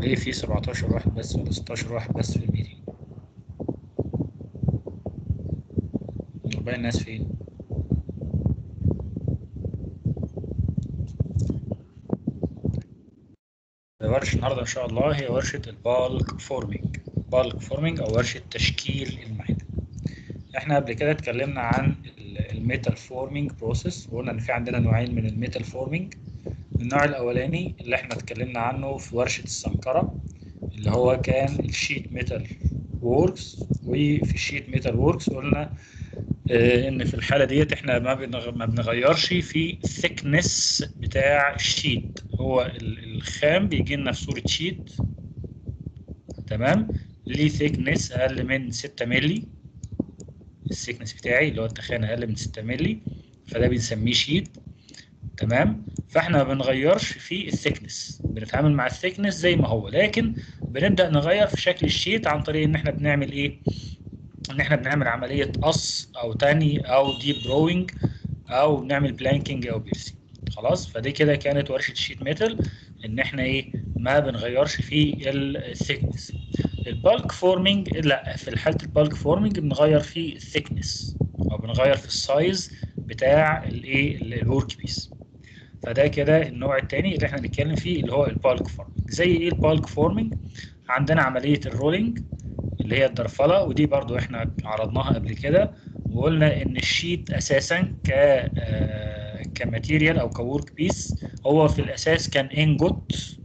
ليه في 17 واحد بس ولا 16 واحد بس في الميتنج باقي الناس فين ورشة النهاردة إن شاء الله هي ورشة البالك فورمينج بالك فورمينج أو ورشة تشكيل المعدة إحنا قبل كده اتكلمنا عن الميتال فورمينج بروسيس وقلنا إن في عندنا نوعين من الميتال فورمينج النوع الأولاني اللي إحنا اتكلمنا عنه في ورشة السمكرة اللي هو كان الشيت ميتال ووركس وفي الشيت ميتال ووركس قلنا آه، ان في الحاله ديت احنا ما بنغ- ما بنغيرش في الثيكنس بتاع الشيت هو ال- الخام بيجي لنا في صوره شيت تمام ليه ثيكنس اقل من 6 مللي الثيكنس بتاعي اللي هو التخانه اقل من 6 مللي فده بنسميه شيت تمام فاحنا ما بنغيرش في الثيكنس بنتعامل مع الثيكنس زي ما هو لكن بنبدا نغير في شكل الشيت عن طريق ان احنا بنعمل ايه ان احنا بنعمل عمليه قص او تاني او ديب بروينج او بنعمل بلانكينج او بيرسينج خلاص فدي كده كانت ورشه شيت ميتال ان احنا ايه ما بنغيرش في الثيكنس البالك فورمينج لا في حاله البالك فورمينج بنغير في الثيكنس او بنغير في السايز بتاع الايه الورك بيس فده كده النوع الثاني اللي احنا بنتكلم فيه اللي هو البالك فورمينج زي ايه البالك فورمينج عندنا عمليه الرولينج اللي هي الدرفله ودي برضو احنا عرضناها قبل كده وقلنا ان الشيت اساسا ك آه، كماتيريال او كورك بيس هو في الاساس كان انجوت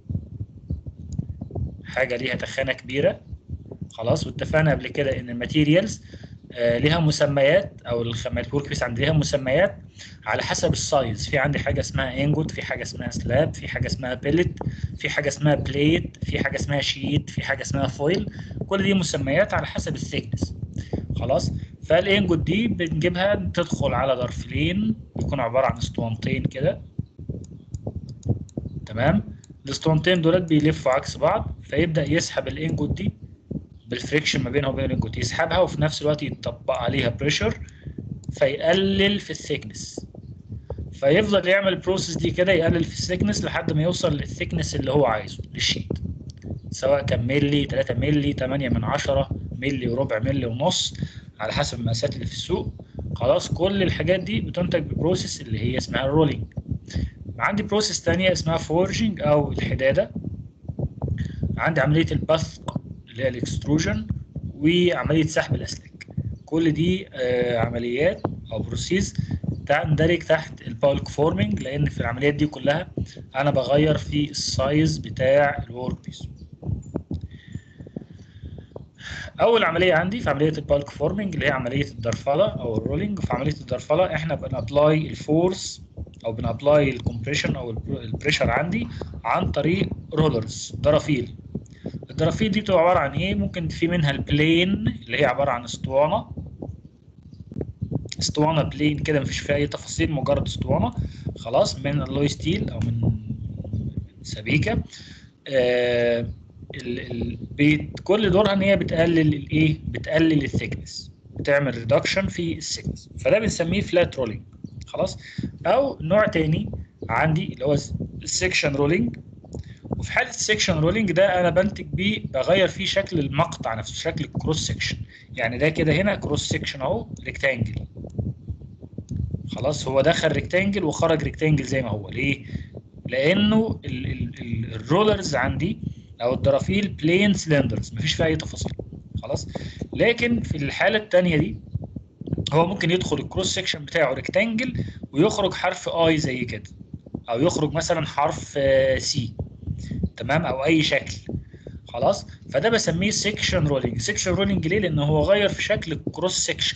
حاجه ليها تخانه كبيره خلاص واتفقنا قبل كده ان الماتيريالز آه، ليها مسميات او الخامات الورك بيس عندي ليها مسميات على حسب السايز في عندي حاجه اسمها انجوت في حاجه اسمها سلاب في حاجه اسمها بيلت في حاجه اسمها بليت في حاجه اسمها شيت في حاجه اسمها فويل كل دي مسميات على حسب الثيكنس خلاص فالانجوت دي بنجيبها تدخل على ظرفين بيكونوا عباره عن اسطوانتين كده تمام الاسطوانتين دولت بيلفوا عكس بعض فيبدا يسحب الانجوت دي بالفريكشن ما بينها وبين الانجوت يسحبها وفي نفس الوقت يطبق عليها بريشر فيقلل في الثيكنس فيفضل يعمل البروسيس دي كده يقلل في الثيكنس لحد ما يوصل للثيكنس اللي هو عايزه للشيت سواء كان ملي 3 ملي 8 من 10 ملي وربع ملي ونص على حسب المقاسات اللي في السوق خلاص كل الحاجات دي بتنتج ببروسيس اللي هي اسمها الرولينج عندي بروسيس تانية اسمها فورجنج او الحدادة عندي عملية البثق اللي هي الاكستروجن وعملية سحب الاسلاك كل دي آه، عمليات او بروسيس تندرج تحت البالك فورمينج لان في العمليات دي كلها انا بغير في السايز بتاع الورك بيس اول عمليه عندي في عمليه البالك فورمينج اللي هي عمليه الدرفله او الرولينج في عمليه الدرفله احنا بنابلاي الفورس او بنابلاي الكومبريشن او البريشر عندي عن طريق رولرز درافيل الدرافيل دي بتبقى عباره عن ايه ممكن في منها البلين اللي هي عباره عن اسطوانه اسطوانه بلين كده مفيش فيها اي تفاصيل مجرد اسطوانه خلاص من اللوي ستيل او من من سبيكه آه ال ال بيت كل دورها ان هي بتقلل الايه بتقلل الثيكنس بتعمل ريدكشن في الثيكنس فده بنسميه فلات رولينج خلاص او نوع تاني عندي اللي هو السكشن رولينج وفي حاله السكشن رولينج ده انا بنتج بيه بغير فيه شكل المقطع نفسه شكل الكروس سكشن يعني ده كده هنا كروس سكشن اهو ريكتانجل خلاص هو دخل ريكتانجل وخرج ريكتانجل زي ما هو ليه لانه ال ال ال الرولرز عندي او الدرافيل بلين سلندرز مفيش فيها اي تفاصيل خلاص لكن في الحاله الثانيه دي هو ممكن يدخل الكروس سكشن بتاعه ريكتانجل ويخرج حرف اي زي كده او يخرج مثلا حرف سي تمام او اي شكل خلاص فده بسميه سكشن رولينج سكشن رولينج ليه لان هو غير في شكل الكروس سكشن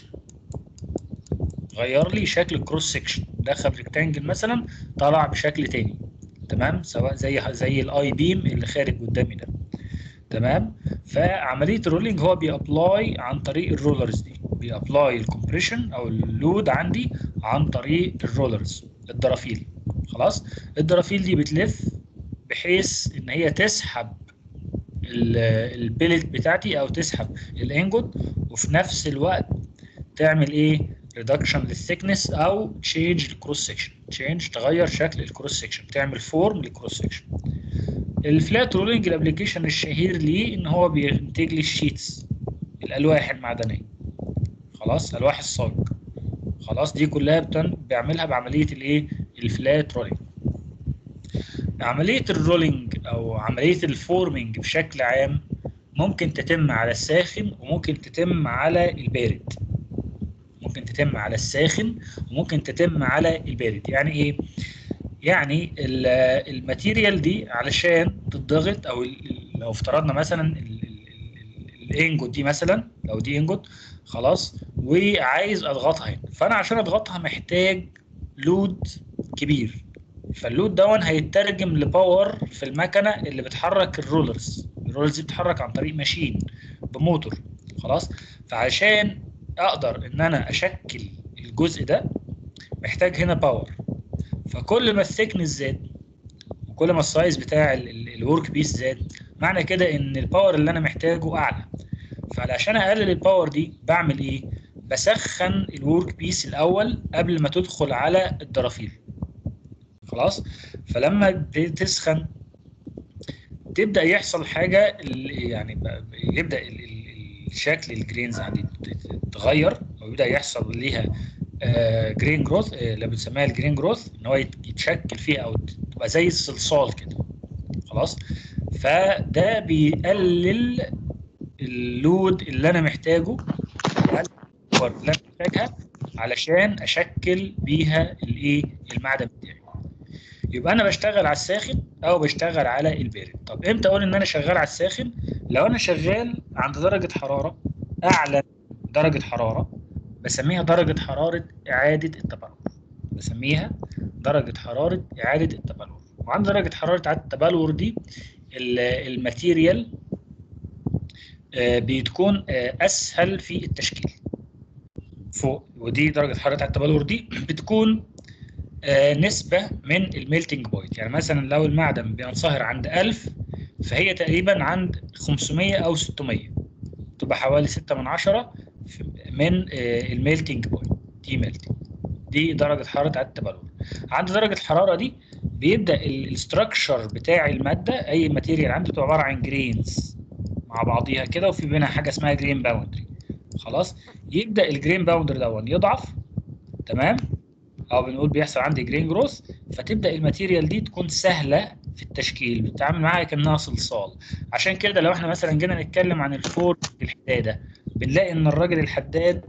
غير لي شكل الكروس سكشن دخل ريكتانجل مثلا طلع بشكل تاني تمام سواء زي زي الاي بيم اللي خارج قدامي ده تمام فعمليه الرولينج هو بيابلاي عن طريق الرولرز دي بيابلاي الكومبريشن او اللود عندي عن طريق الرولرز الدرافيل خلاص الدرافيل دي بتلف بحيث ان هي تسحب البيلت بتاعتي او تسحب الانجوت وفي نفس الوقت تعمل ايه ريدكشن للثيكنس او تشينج الكروس سكشن تشينج تغير شكل الكروس سكشن تعمل فورم للكروس سكشن الفلات رولينج الابلكيشن الشهير ليه ان هو بينتج لي الشيتس الالواح المعدنيه خلاص الواح الصاج خلاص دي كلها بتن... بيعملها بعمليه الايه الفلات رولينج عمليه الرولينج او عمليه الفورمينج بشكل عام ممكن تتم على الساخن وممكن تتم على البارد ممكن تتم على الساخن وممكن تتم على البارد يعني ايه يعني الماتيريال دي علشان تتضغط او لو افترضنا مثلا الانجوت دي مثلا لو دي انجوت خلاص وعايز اضغطها هنا فانا عشان اضغطها محتاج لود كبير فاللود دون هيترجم لباور في المكنه اللي بتحرك الرولرز الرولرز دي بتتحرك عن طريق ماشين بموتور خلاص فعشان اقدر ان انا اشكل الجزء ده محتاج هنا باور فكل ما الثيكنس زاد وكل ما السايز بتاع الورك بيس زاد معنى كده ان الباور اللي انا محتاجه اعلى فعلشان اقلل الباور دي بعمل ايه بسخن الورك بيس الاول قبل ما تدخل على الضرافيل خلاص فلما تسخن تبدا يحصل حاجه يعني يبدا الشكل الجرينز عندي تتغير او يبدا يحصل ليها جرين جروث اللي بنسميها الجرين جروث ان هو يتشكل فيها او تبقى زي الصلصال كده خلاص فده بيقلل اللود اللي انا محتاجه اللي انا محتاجها علشان اشكل بيها الايه المعدن بتاعي يبقى انا بشتغل على الساخن او بشتغل على البارد طب امتى اقول ان انا شغال على الساخن لو انا شغال عند درجه حراره اعلى درجه حراره بسميها درجه حراره اعاده التبلور بسميها درجه حراره اعاده التبلور وعند درجه حراره اعاده التبلور دي الماتيريال بتكون اسهل في التشكيل فوق ودي درجه حراره اعاده التبلور دي بتكون نسبة من الميلتنج بوينت يعني مثلا لو المعدن بينصهر عند 1000 فهي تقريبا عند 500 أو 600 تبقى حوالي 6 من 10 من الميلتنج بوينت دي ميلتنج دي درجة حرارة عدد التبلور عند درجة الحرارة دي بيبدأ الاستراكشر بتاع المادة أي ماتيريال عندي بتبقى عبارة عن جرينز مع بعضيها كده وفي بينها حاجة اسمها جرين باوندري خلاص يبدأ الجرين باوندري دون يضعف تمام او بنقول بيحصل عندي جرين جروث فتبدا الماتيريال دي تكون سهله في التشكيل بتتعامل معاها كانها صلصال عشان كده لو احنا مثلا جينا نتكلم عن الفور الحداده بنلاقي ان الراجل الحداد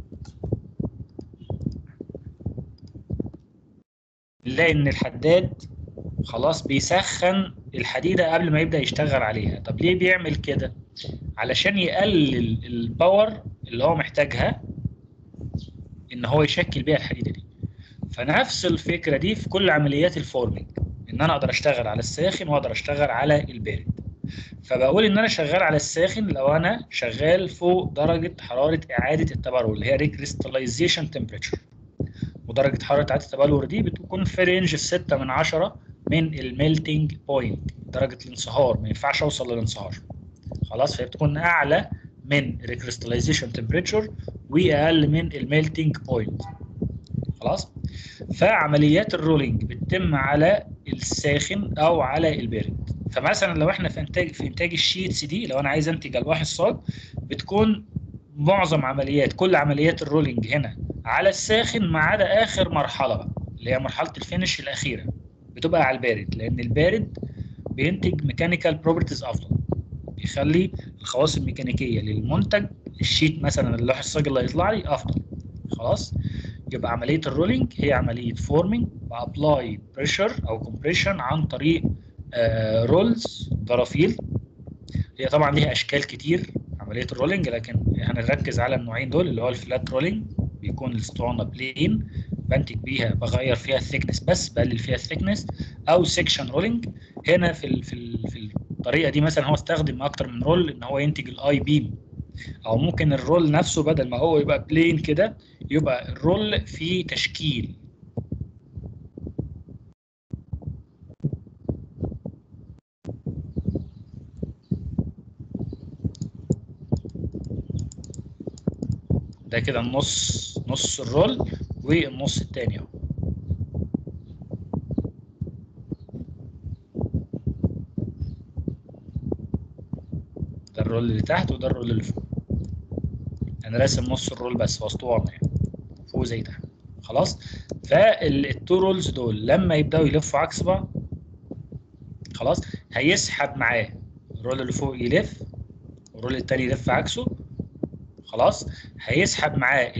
بنلاقي ان الحداد خلاص بيسخن الحديده قبل ما يبدا يشتغل عليها طب ليه بيعمل كده علشان يقلل الباور اللي هو محتاجها ان هو يشكل بيها الحديده دي فنفس الفكره دي في كل عمليات الفورمينج ان انا اقدر اشتغل على الساخن واقدر اشتغل على البارد فبقول ان انا شغال على الساخن لو انا شغال فوق درجه حراره اعاده التبلور اللي هي ريكريستاليزيشن تمبريتشر ودرجه حراره اعاده التبلور دي بتكون في رينج 6 من 10 من الميلتنج بوينت درجه الانصهار ما ينفعش اوصل للانصهار خلاص فهي بتكون اعلى من ريكريستاليزيشن تمبريتشر واقل من الميلتنج بوينت خلاص فعمليات الرولينج بتتم على الساخن او على البارد فمثلا لو احنا في انتاج في انتاج الشيتس دي لو انا عايز انتج الواح الصاج بتكون معظم عمليات كل عمليات الرولينج هنا على الساخن ما عدا اخر مرحله بقى اللي هي مرحله الفينش الاخيره بتبقى على البارد لان البارد بينتج ميكانيكال بروبرتيز افضل بيخلي الخواص الميكانيكيه للمنتج الشيت مثلا اللوح الصاج اللي هيطلع لي افضل خلاص يبقى عمليه الرولينج هي عمليه فورمينج بابلاي بريشر او كومبريشن عن طريق آه رولز ضرافيل هي طبعا ليها اشكال كتير عمليه الرولينج لكن هنركز على النوعين دول اللي هو الفلات رولينج بيكون الاسطوانه بلين بنتج بيها بغير فيها الثيكنس بس بقلل فيها الثيكنس او سيكشن رولينج هنا في ال في ال في الطريقه دي مثلا هو استخدم اكتر من رول ان هو ينتج الاي بيم او ممكن الرول نفسه بدل ما هو يبقى بلين كده يبقى الرول فيه تشكيل ده كده النص نص الرول والنص التاني اهو ده الرول اللي تحت وده الرول اللي فوق انا راسم نص الرول بس واسطوانه يعني فوق زي تحت خلاص فالتو رولز دول لما يبداوا يلفوا عكس بعض خلاص هيسحب معاه الرول اللي فوق يلف والرول التاني يلف عكسه خلاص هيسحب معاه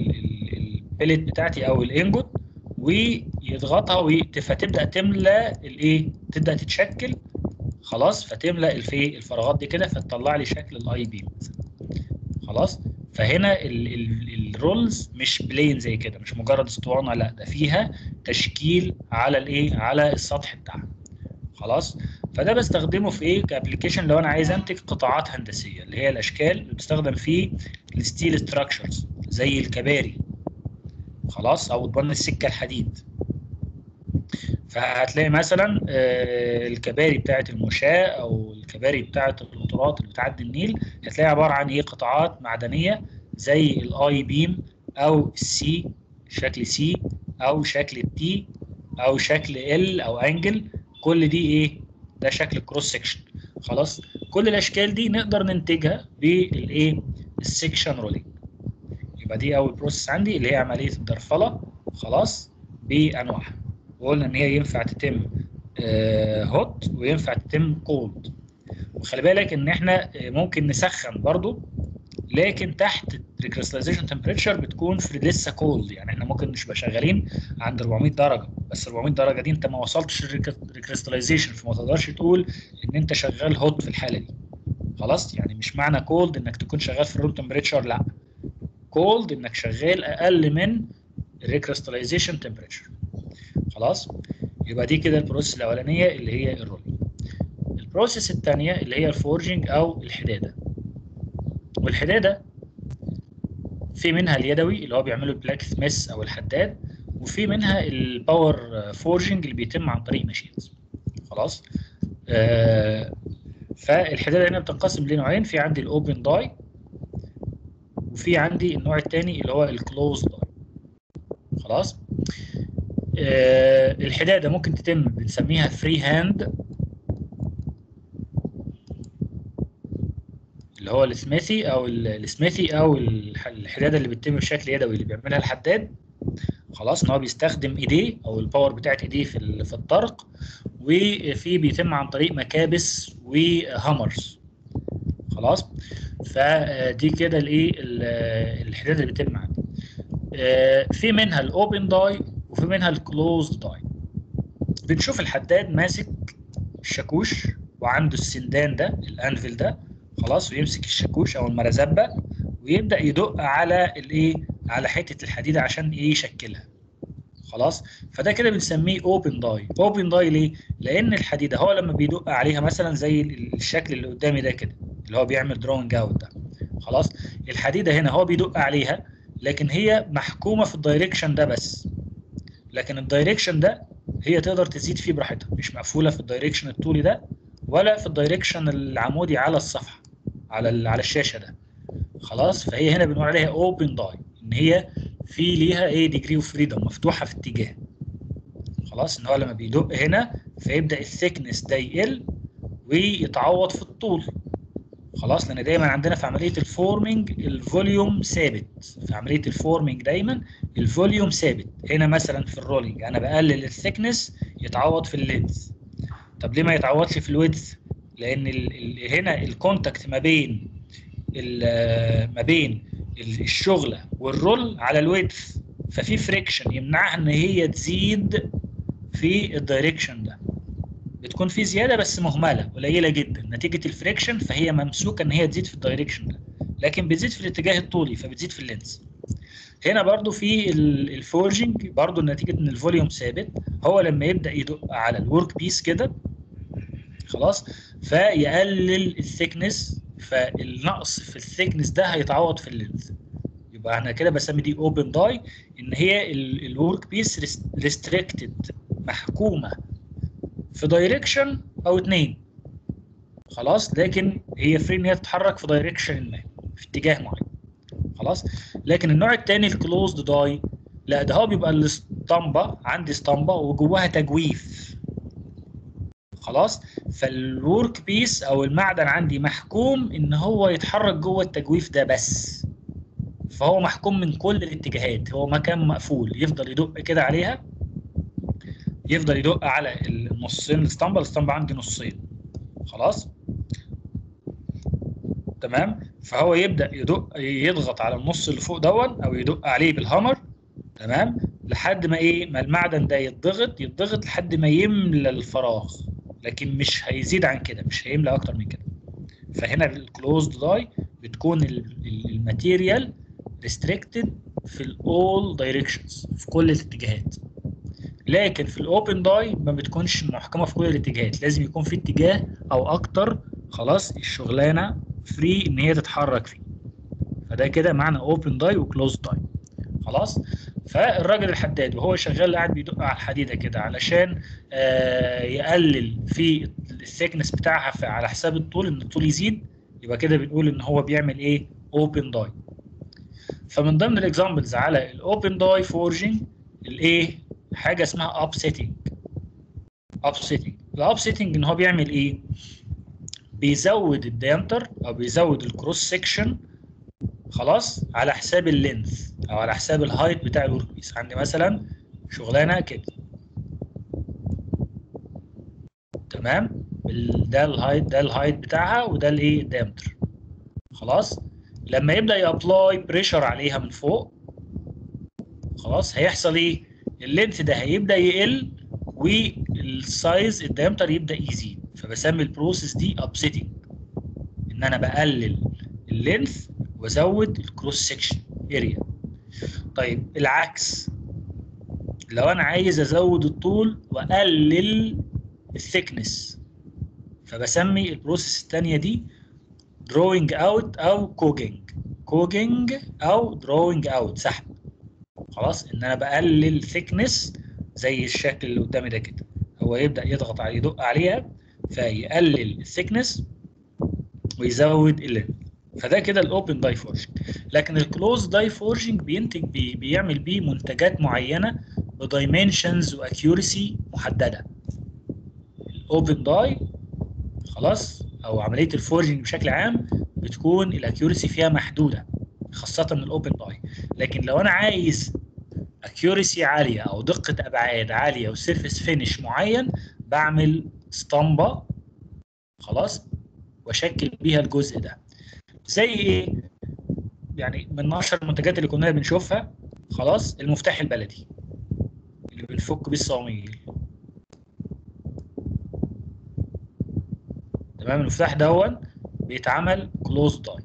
البلت بتاعتي او الانجوت ويضغطها وي- فتبدا تملى الايه تبدا تتشكل خلاص فتملى الفي الفراغات دي كده فتطلع لي شكل الاي بي خلاص فهنا ال- ال- الرولز مش بلين زي كده مش مجرد اسطوانه لا ده فيها تشكيل على الايه على السطح بتاعها خلاص فده بستخدمه في ايه كابلكيشن لو انا عايز انتج قطاعات هندسيه اللي هي الاشكال اللي بتستخدم في الستيل ستراكشرز زي الكباري خلاص او تبني السكه الحديد فهتلاقي مثلا آه، الكباري بتاعه المشاة او الكباري بتاعه القطارات اللي بتعدي النيل هتلاقي عباره عن ايه قطاعات معدنيه زي الاي بيم او السي شكل سي او شكل تي او شكل ال او انجل كل دي ايه ده شكل كروس سكشن خلاص كل الاشكال دي نقدر ننتجها بالايه السكشن رولينج يبقى دي اول بروسيس عندي اللي هي عمليه الدرفله خلاص بانواعها وقلنا ان هي ينفع تتم هوت وينفع تتم كولد وخلي بالك ان احنا آه، ممكن نسخن برضو لكن تحت الريكريستاليزيشن تمبريتشر بتكون في لسه كولد يعني احنا ممكن نبقى شغالين عند 400 درجه بس 400 درجه دي انت ما وصلتش الريكريستاليزيشن فما تقدرش تقول ان انت شغال هوت في الحاله دي خلاص يعني مش معنى كولد انك تكون شغال في الروم تمبريتشر لا كولد انك شغال اقل من الريكريستاليزيشن تمبريتشر خلاص يبقى دي كده البروسيس الاولانيه اللي هي الرولينج البروسيس الثانيه اللي هي الفورجنج او الحداده والحداده في منها اليدوي اللي هو بيعمله البلاك سميث او الحداد وفي منها الباور فورجنج اللي بيتم عن طريق ماشينز خلاص آه فالحداده هنا بتنقسم لنوعين في عندي الاوبن داي وفي عندي النوع الثاني اللي هو الكلوز داي خلاص آه الحداده ممكن تتم بنسميها فري هاند اللي هو السميثي او ال- السميثي او الح- الحداده اللي بتتم بشكل يدوي اللي بيعملها الحداد خلاص ان هو بيستخدم ايديه او الباور بتاعت ايديه في ال- في الطرق وفي بيتم عن طريق مكابس وهامرز خلاص فدي كده الايه ال- الحداد اللي بيتم عندي آه، في منها الاوبن داي وفي منها الكلوزد داي بنشوف الحداد ماسك الشاكوش وعنده السندان ده الانفل ده خلاص ويمسك الشاكوش او المرزبه ويبدا يدق على الايه على حته الحديده عشان ايه يشكلها خلاص فده كده بنسميه اوبن داي اوبن داي ليه لان الحديده هو لما بيدق عليها مثلا زي الشكل اللي قدامي ده كده اللي هو بيعمل دراونج اوت ده خلاص الحديده هنا هو بيدق عليها لكن هي محكومه في الدايركشن ده بس لكن الدايركشن ده هي تقدر تزيد فيه براحتها مش مقفوله في الدايركشن الطولي ده ولا في الدايركشن العمودي على الصفحه على ال- على الشاشه ده خلاص فهي هنا بنقول عليها اوبن داي ان هي في ليها ايه ديجري اوف فريدم مفتوحه في اتجاه خلاص ان هو لما بيدق هنا فيبدا الثيكنس ده يقل ويتعوض في الطول خلاص لان دايما عندنا في عمليه الفورمنج الفوليوم ثابت في عمليه الفورمنج دايما الفوليوم ثابت هنا مثلا في الرولينج انا بقلل الثيكنس يتعوض في اللينز طب ليه ما يتعوضش في الويدث لان ال ال هنا الكونتاكت ما بين ال- ما بين ال- الشغله والرول على الويدث ففي فريكشن يمنعها ان هي تزيد في الدايركشن ده بتكون في زياده بس مهمله قليله جدا نتيجه الفريكشن فهي ممسوكه ان هي تزيد في الدايركشن ده لكن بتزيد في الاتجاه الطولي فبتزيد في اللينس هنا برضو في ال- الفورجنج برضو نتيجه ان الفوليوم ثابت هو لما يبدا يدق على الورك بيس كده خلاص فيقلل الثيكنس فالنقص في الثيكنس ده هيتعوض في اللينث يبقى انا كده بسمي دي اوبن داي ان هي الورك بيس ريستريكتد محكومه في دايركشن او اتنين خلاص لكن هي فري ان هي تتحرك في دايركشن ما في اتجاه معين خلاص لكن النوع الثاني الكلوزد داي لا ده هو بيبقى الاسطمبه عندي اسطمبه وجواها تجويف خلاص فالورك بيس او المعدن عندي محكوم ان هو يتحرك جوه التجويف ده بس فهو محكوم من كل الاتجاهات هو مكان مقفول يفضل يدق كده عليها يفضل يدق على النصين الاسطمبه الاسطمبه عندي نصين خلاص تمام فهو يبدا يدق يضغط على النص اللي فوق دون او يدق عليه بالهامر تمام لحد ما ايه ما المعدن ده يتضغط يتضغط لحد ما يملى الفراغ لكن مش هيزيد عن كده مش هيملى اكتر من كده فهنا الكلوزد داي بتكون الماتيريال ريستريكتد في الاول دايركشنز في كل الاتجاهات لكن في الاوبن داي ما بتكونش محكمه في كل الاتجاهات لازم يكون في اتجاه او اكتر خلاص الشغلانه فري ان هي تتحرك فيه فده كده معنى اوبن داي وكلوز داي خلاص فالراجل الحداد وهو شغال قاعد بيدق على الحديده كده علشان آه يقلل في الثيكنس بتاعها على حساب الطول ان الطول يزيد يبقى كده بنقول ان هو بيعمل ايه اوبن داي فمن ضمن الاكزامبلز على الاوبن داي فورجنج الايه حاجه اسمها اب سيتنج اب سيتنج الاب سيتنج ان هو بيعمل ايه بيزود الديامتر او بيزود الكروس سيكشن خلاص على حساب اللينث او على حساب الهايت بتاع الورك بيس عندي مثلا شغلانه كده تمام ده الهايت ده الهايت بتاعها وده الايه الديامتر خلاص لما يبدا يابلاي بريشر عليها من فوق خلاص هيحصل ايه اللينث ده هيبدا يقل والسايز الديامتر يبدا يزيد فبسمي البروسيس دي ابسيتنج ان انا بقلل اللينث وازود الكروس سكشن اريا طيب العكس لو انا عايز ازود الطول واقلل الثيكنس فبسمي البروسيس الثانيه دي دروينج اوت او كوجينج كوجينج او دروينج اوت سحب خلاص ان انا بقلل ثيكنس زي الشكل اللي قدامي ده كده هو يبدا يضغط على يدق عليها فيقلل الثيكنس ويزود اللينث فده كده الاوبن داي فورجنج لكن الكلوز داي فورجنج بينتج بي بيعمل بيه منتجات معينه بدايمنشنز واكيورسي محدده الاوبن داي خلاص او عمليه الفورجنج بشكل عام بتكون الاكيورسي فيها محدوده خاصه الاوبن داي لكن لو انا عايز اكيورسي عاليه او دقه ابعاد عاليه وسيرفيس فينش معين بعمل اسطمبه خلاص واشكل بيها الجزء ده زي ايه يعني من اشهر المنتجات اللي كنا بنشوفها خلاص المفتاح البلدي اللي بنفك بيه الصواميل تمام المفتاح دون بيتعمل كلوز داي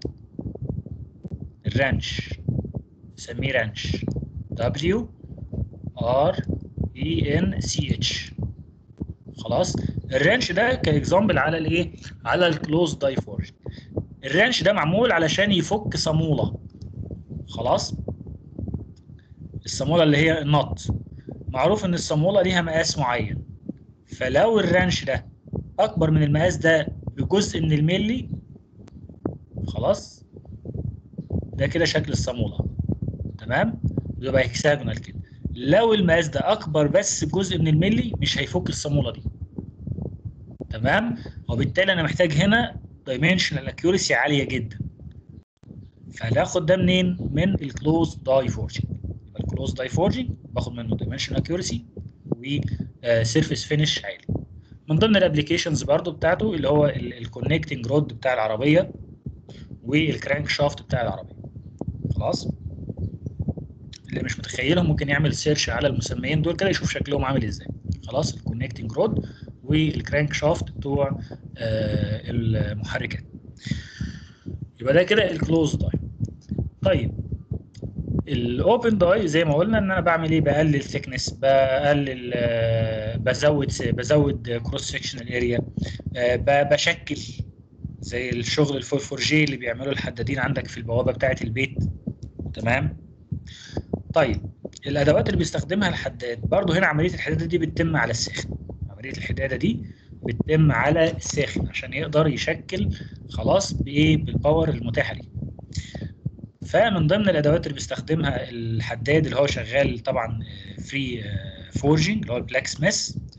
الرانش نسميه رانش دبليو ار اي ان سي اتش خلاص الرانش ده كاكزامبل على الايه على الكلوز داي فورج الرانش ده معمول علشان يفك صاموله خلاص الصاموله اللي هي النط معروف ان الصاموله ليها مقاس معين فلو الرانش ده اكبر من المقاس ده بجزء من الملي خلاص ده كده شكل الصاموله تمام بيبقى هكساجونال كده لو المقاس ده اكبر بس بجزء من الملي مش هيفك الصاموله دي تمام وبالتالي انا محتاج هنا دايمنشنال اكيورسي عاليه جدا فهناخد ده منين من الكلوز داي فورجنج يبقى الكلوز داي فورجنج باخد منه دايمنشنال اكيورسي وسيرفيس فينش عالي من ضمن الابلكيشنز برضو بتاعته اللي هو الكونكتنج رود بتاع العربيه والكرانك شافت بتاع العربيه خلاص اللي مش متخيلهم ممكن يعمل سيرش على المسميين دول كده يشوف شكلهم عامل ازاي خلاص الكونكتنج رود والكرانك شافت بتوع آه المحركات يبقى ده كده الكلوز داي طيب الاوبن داي زي ما قلنا ان انا بعمل ايه بقلل ثيكنس بقلل آه بزود بزود كروس سكشنال اريا بشكل زي الشغل الفور فور جي اللي بيعمله الحدادين عندك في البوابه بتاعه البيت تمام طيب الادوات اللي بيستخدمها الحداد برضو هنا عمليه الحداده دي بتتم على الساخن عمليه الحداده دي بتتم على الساخن عشان يقدر يشكل خلاص بايه بالباور المتاحه ليه فمن ضمن الادوات اللي بيستخدمها الحداد اللي هو شغال طبعا فري فورجنج اللي هو البلاك سميث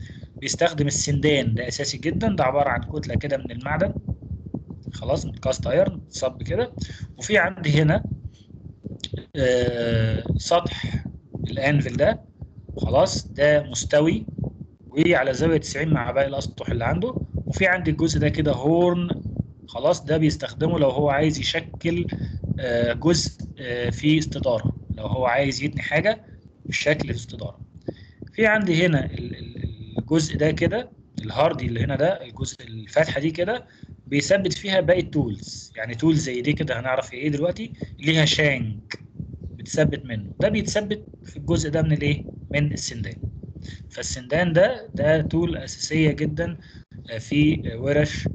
بيستخدم السندان ده اساسي جدا ده عباره عن كتله كده من المعدن خلاص من كاست ايرن صب كده وفي عندي هنا آه سطح الانفل ده خلاص ده مستوي وعلى زاويه 90 مع باقي الاسطح اللي عنده وفي عندي الجزء ده كده هورن خلاص ده بيستخدمه لو هو عايز يشكل آه جزء آه في استداره لو هو عايز يتني حاجه بالشكل في استداره في عندي هنا الجزء ده كده الهاردي اللي هنا ده الجزء الفتحه دي كده بيثبت فيها باقي التولز يعني تول زي دي كده هنعرف ايه دلوقتي ليها شانك بتثبت منه ده بيتثبت في الجزء ده من الايه من السندان فالسندان ده ده تول اساسيه جدا في ورش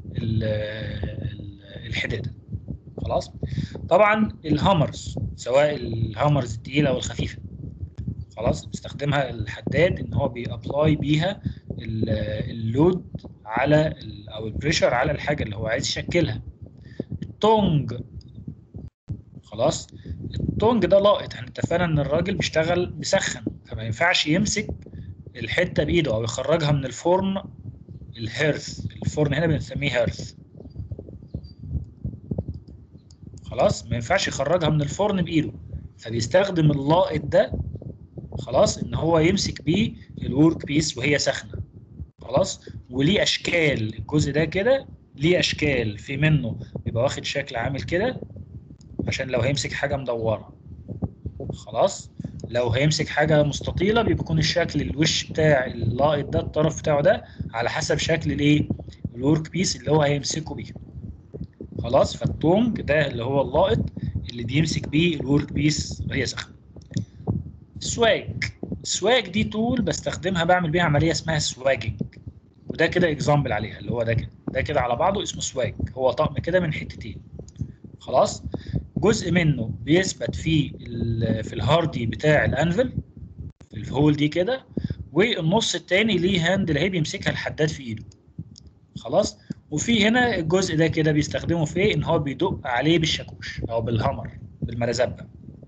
الحداده خلاص طبعا الهامرز سواء الهامرز التقيله او الخفيفه خلاص بيستخدمها الحداد ان هو بيابلاي بيها اللود على او البريشر على الحاجه اللي هو عايز يشكلها التونج خلاص التونج ده لاقط احنا اتفقنا ان الراجل بيشتغل بيسخن فما ينفعش يمسك الحته بايده او يخرجها من الفرن الهيرث الفرن هنا بنسميه هيرث خلاص ما ينفعش يخرجها من الفرن بايده فبيستخدم اللاقط ده خلاص ان هو يمسك بيه الورك بيس وهي سخنه خلاص وليه اشكال الجزء ده كده ليه اشكال في منه بيبقى واخد شكل عامل كده عشان لو هيمسك حاجه مدوره خلاص لو هيمسك حاجه مستطيله بيكون الشكل الوش بتاع اللاقط ده الطرف بتاعه ده على حسب شكل الايه الورك بيس اللي هو هيمسكه بيه خلاص فالتونج ده اللي هو اللاقط اللي بيمسك بيه الورك بيس وهي سخنه سواج السواج دي تول بستخدمها بعمل بيها عمليه اسمها سواجنج وده كده اكزامبل عليها اللي هو ده كده ده كده على بعضه اسمه سواج هو طقم كده من حتتين خلاص جزء منه بيثبت في في الهاردي بتاع الانفل في الهول دي كده والنص التاني ليه هاند اللي هي بيمسكها الحداد في ايده خلاص وفي هنا الجزء ده كده بيستخدمه في ان هو بيدق عليه بالشاكوش او بالهامر بالمرزبه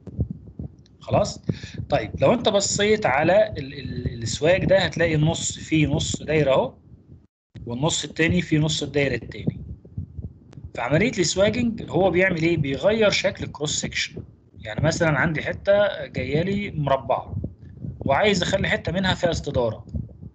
خلاص طيب لو انت بصيت على السواج ده هتلاقي النص فيه نص دايره اهو والنص التاني فيه نص الدايره التاني في عمليه السواجنج هو بيعمل ايه بيغير شكل الكروس سكشن يعني مثلا عندي حته جايه لي مربعه وعايز اخلي حته منها فيها استداره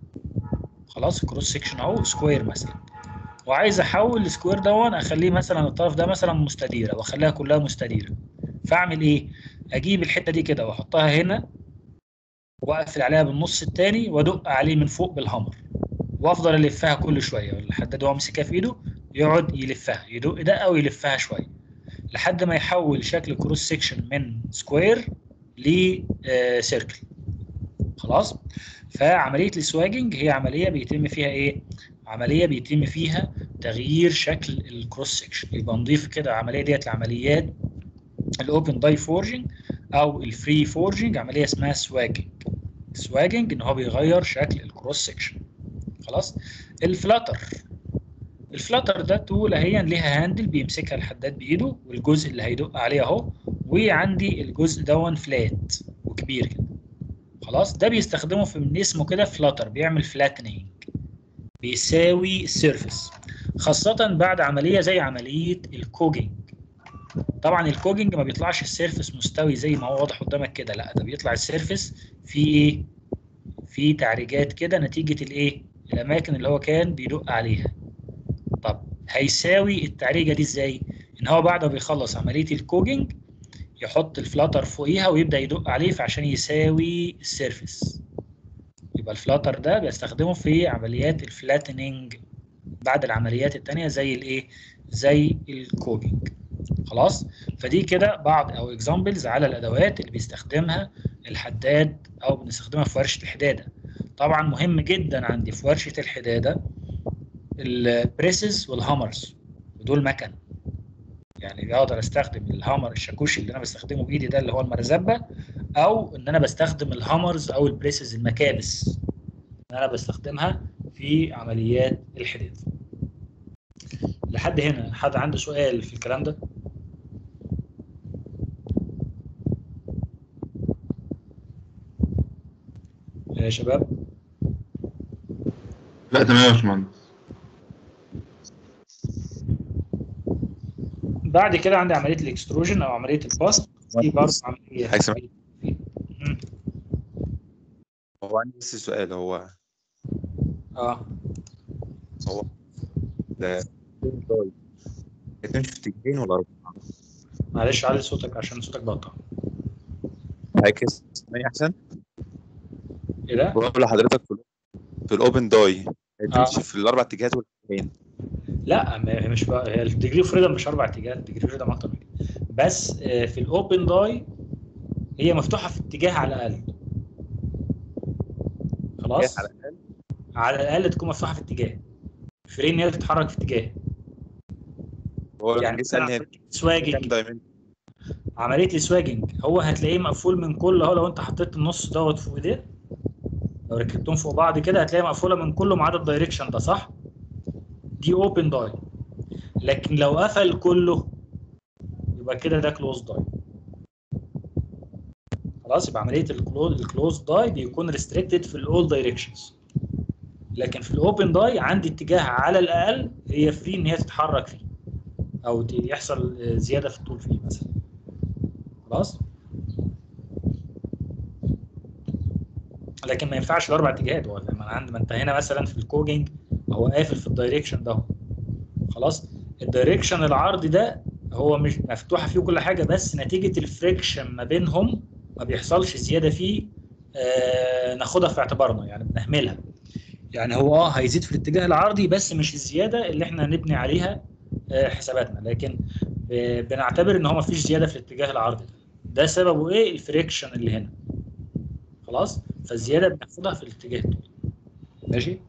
خلاص الكروس سكشن اهو سكوير مثلا وعايز احول السكوير دون اخليه مثلا الطرف ده مثلا مستديره واخليها كلها مستديره فاعمل ايه اجيب الحته دي كده واحطها هنا واقفل عليها بالنص التاني وادق عليه من فوق بالهامر وافضل الفها كل شويه الحداد هو ماسكها في ايده يقعد يلفها يدق ده او يلفها شويه لحد ما يحول شكل كروس سيكشن من سكوير لسيركل خلاص فعمليه السواجنج هي عمليه بيتم فيها ايه عمليه بيتم فيها تغيير شكل الكروس سيكشن يبقى نضيف كده العمليه ديت لعمليات الاوبن داي فورجنج او الفري فورجنج عمليه اسمها سواجنج سواجنج ان هو بيغير شكل الكروس سيكشن خلاص الفلاتر الفلاتر ده تول اهي ليها هاندل بيمسكها الحداد بايده والجزء اللي هيدق عليه اهو وعندي الجزء دون فلات وكبير كده خلاص ده بيستخدمه في من اسمه كده فلاتر بيعمل فلاتنينج بيساوي السيرفس خاصة بعد عملية زي عملية الكوجينج طبعا الكوجينج ما بيطلعش السيرفس مستوي زي ما هو واضح قدامك كده لا ده بيطلع السيرفس في ايه في تعريجات كده نتيجة الايه الاماكن اللي هو كان بيدق عليها طب هيساوي التعريجة دي ازاي ان هو بعد ما بيخلص عملية الكوجينج يحط الفلاتر فوقيها ويبدأ يدق عليه فعشان يساوي السيرفس يبقى الفلاتر ده بيستخدمه في عمليات الفلاتنينج بعد العمليات التانية زي الايه زي الكوجينج خلاص فدي كده بعض او اكزامبلز على الادوات اللي بيستخدمها الحداد او بنستخدمها في ورشه الحداده طبعا مهم جدا عندي في ورشه الحداده البريسز والهامرز ودول مكن يعني اقدر استخدم الهامر الشاكوش اللي انا بستخدمه بايدي ده اللي هو المرزبه او ان انا بستخدم الهامرز او البريسز المكابس ان انا بستخدمها في عمليات الحداد لحد هنا حد عنده سؤال في الكلام ده يا شباب لا تمام يا باشمهندس بعد كده عندي عمليه الاكستروجن او عمليه الباست دي برضه عمليه حاجة اسمها- مم. هو عندي بس سؤال هو اه هو ده هتمشي في اتجاهين ولا أربعة؟ معلش علي صوتك عشان صوتك بقطع عاكس اسمعني أحسن ايه ده؟ بقول لحضرتك في, ال- في الأوبن داي هتمشي آه. في الأربع اتجاهات ولا اتجاهين؟ لا ما هي مش بقى هي الديجري اوف فريدم مش اربع اتجاهات الديجري اوف فريدم اكتر من كده بس آه، في الاوبن داي هي مفتوحه في اتجاه على الاقل خلاص على الأقل على الاقل تكون مفتوحه في اتجاه فري ان هي تتحرك في اتجاه هو لما يعني جه سألني هي كام سواجنج دايمنشن عمليه السواجنج هو هتلاقيه مقفول من كل اهو لو انت حطيت النص دوت فوق ايديه لو ركبتهم فوق بعض كده هتلاقيها مقفوله من كله ما عدا الدايركشن ده صح؟ دي اوبن داي لكن لو قفل كله يبقى كده ده كلوز داي خلاص يبقى عمليه الكلوز الكلوز داي بيكون ريستريكتد في الاول دايركشنز لكن في الاوبن داي عندي اتجاه على الاقل هي فري ان هي تتحرك فيه او ت- يحصل آه، زياده في الطول فيه مثلا خلاص لكن ما ينفعش الاربع اتجاهات هو لما عند ما انت هنا مثلا في الكوجنج هو قافل في الدايركشن ده خلاص الدايركشن العرضي ده هو مش مفتوحه فيه كل حاجه بس نتيجه الفريكشن ما بينهم ما بيحصلش زياده فيه آه ناخدها في اعتبارنا يعني بنهملها يعني هو اه هيزيد في الاتجاه العرضي بس مش الزياده اللي احنا نبني عليها آه حساباتنا لكن ب- بنعتبر ان هو ما فيش زياده في الاتجاه العرضي ده ده سببه ايه الفريكشن اللي هنا خلاص فالزياده بناخدها في الاتجاه ده ماشي